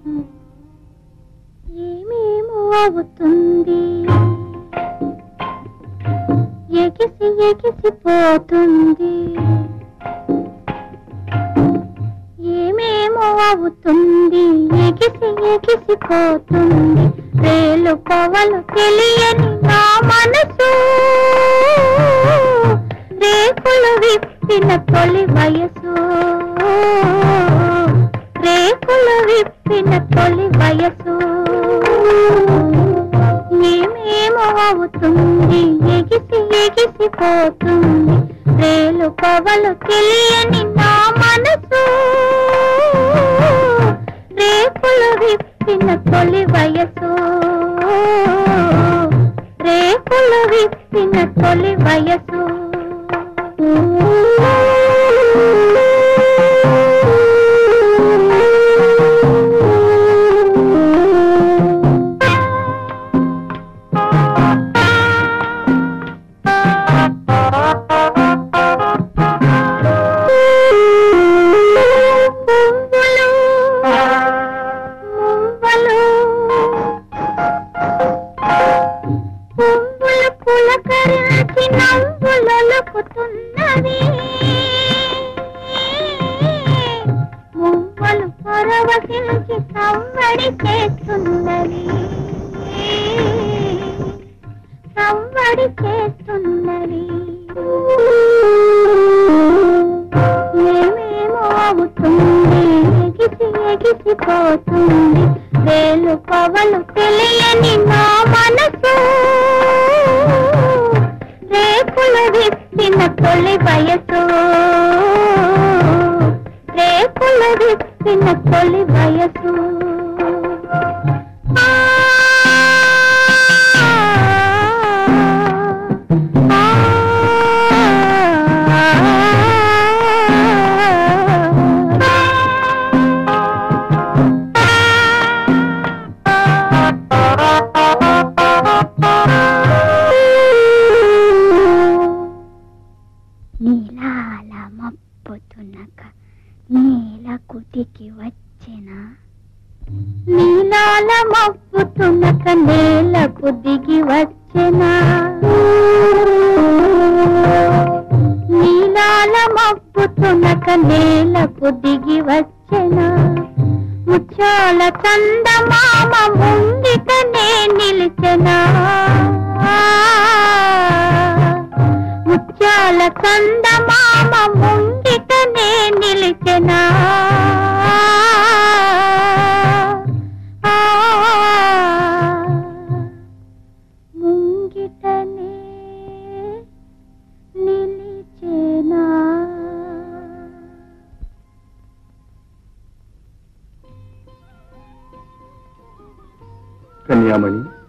ఏమేమో అవుతుంది ఎగిసి ఎగిసిపోతుంది ఏమేమో అవుతుంది ఎగిసి ఎగిసిపోతుంది రేలు పవలు తెలియని నా మనసు రేకులు విప్పిన తొలి వయసు రేకులు విప్పిన తొలి వయసు ఏమేమో అవుతుంది ఎగిసి ఎగిసిపోతుంది రేలు పవలు తెలియని నా మనసు రేకులు విప్పిన తొలి వయసు రేకులు విప్పిన తొలి వయసు పువ్వులు, మువ్వలు, పువ్వులు పులకరించి నవ్వులొలుకుతున్నవి మువ్వలు పరవశించి సవ్వడి చేస్తున్నవి సవ్వడి చేస్తున్నవి ఏమేమో అవుతుంది ఎగిసి ఎగిసిపోతుంది వేలు పవలు తెలియని నా మనసు రేపులు విప్పిన తొలి వయసు రేపులు విప్పిన తొలి వయసు ఆ, నీలాల మప్పుతునక నీల కుటికి వచ్చెనా నీలాల మప్పుతునక నేలకు దిగి వచ్చెనా నీలాల మప్పుతునక నేలకు దిగి వచ్చెనా ముచ్చాల చందమామ ముంగిటనే నిలిచెనా ముత్యాల చందమామ ముంగిటనే నిలిచెనా ఆ, ముంగిటనే నిలిచెనా కన్యామణి